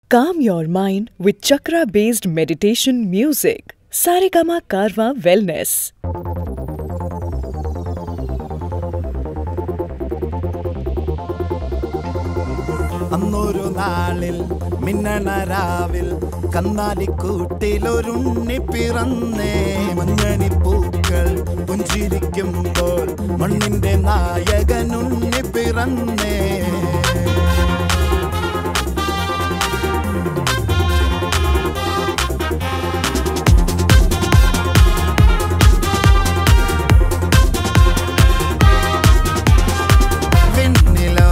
Calm your mind with chakra based meditation music. Saregama Karwa Wellness. അന്നൊരു നാളിൽ മിന്നണ രാവിൽ കന്നാലിക്കൂട്ടിലൊരുണ്ണി പിറന്നേ മഞ്ഞണി പൂക്കൾ പുഞ്ചിരിക്കുമ്പോൾ മണ്ണിന്റെ നായകനുണ്ണി പിറന്നേ വിണ്ണിലോ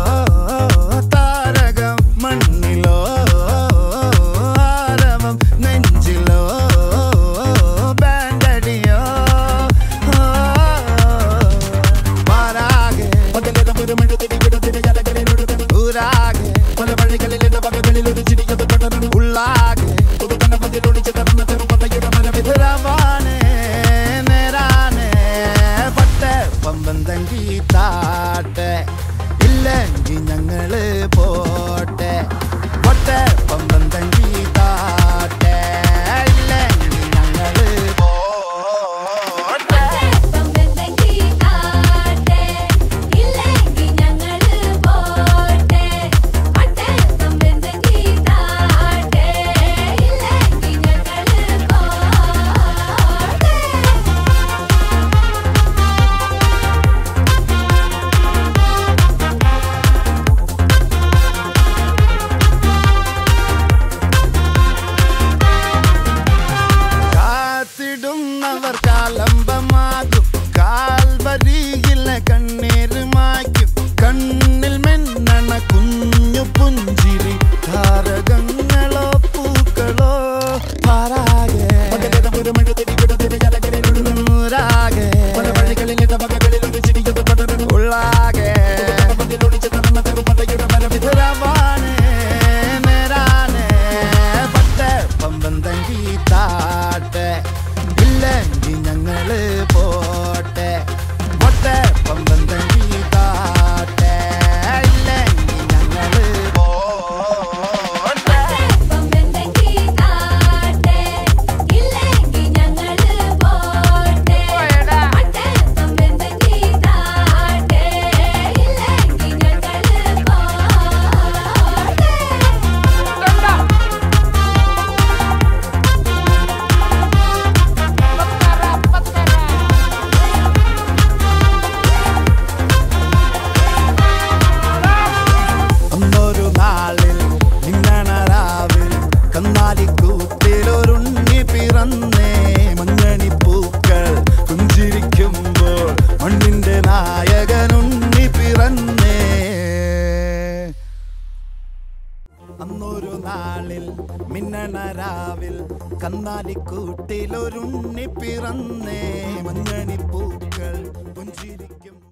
താരകം മണ്ണിലോ ആരവം നെഞ്ചിലോ ബാൻഡടിയോ പാരാകെ ഊരാകെ പല വഴികളിൽ എന്റെ വകകളിൽ ഒരു ചിരിയത് പടരണം ഉള്ളാകെ പുതുതന പതിലൊളിച്ച് തരുന്ന ചെറുപടയുടെ മനവിതരവാനേ നേരാനേ പട്ടെ പമ്പന്തങ്കി താട്ടെ ഇല്ലെങ്കിൽ ഞങ്ങള് പോട്ടെ പൊട്ടെ പമ്പന്തങ്കി താട്ടെ ഇല്ലെങ്കിൽ ഞങ്ങള് പോട്ടെ പമ്പന്തക്കി ആട്ടെ ഇല്ലെങ്കിൽ ഞങ്ങള് പോട്ടെ അട്ടെ പമ്പന്തക്കി താട്ടെ ഇല്ലെങ്കിൽ ഞങ്ങള് പോട്ടെ കാത്തിടുന്നവർ കാലംബമാകും കാൽവരിയിലെ കണ്ണീര് മായ്ക്കും കണ്ണിൽ മിന്നണ കുഞ്ഞു പുഞ്ചിരി താരകങ്ങളോ പൂക്കളോ പാരാകെ ൂരാകെ പല വഴികളിൽ ഉള്ളാകെ വിധുരവാനേ നേരാനേ പട്ടെ പമ്പന്തങ്കി താട്ടെ ഇല്ലെങ്കിൽ ഞങ്ങള് പോട്ടെ പൊട്ടെ പമ്പന്തങ്കി താട്ടെ ഇല്ലെങ്കിൽ ഞങ്ങള് പോട്ടെ പമ്പന്തക്കി ആട്ടെ ഇല്ലെങ്കിൽ ഞങ്ങള് പോട്ടെ അട്ടെ പമ്പന്തക്കി താട്ടെ ഇല്ലെങ്കിൽ ഞങ്ങള് പോട്ടെ അന്നൊരു നാളിൽ മിന്നണ രാവിൽ കന്നാലിക്കൂട്ടിലൊരുണ്ണി പിറന്നേ മഞ്ഞണി പൂക്കൾ പുഞ്ചിരിക്കുമ്പോൾ മണ്ണിന്റെ നായകനുണ്ണി പിറന്നേ അന്നൊരു നാളിൽ മിന്നണ രാവിൽ കന്നാലിക്കൂട്ടിലൊരുണ്ണി പിറന്നേ മഞ്ഞണി പൂക്കൾ പുഞ്ചിരിക്കും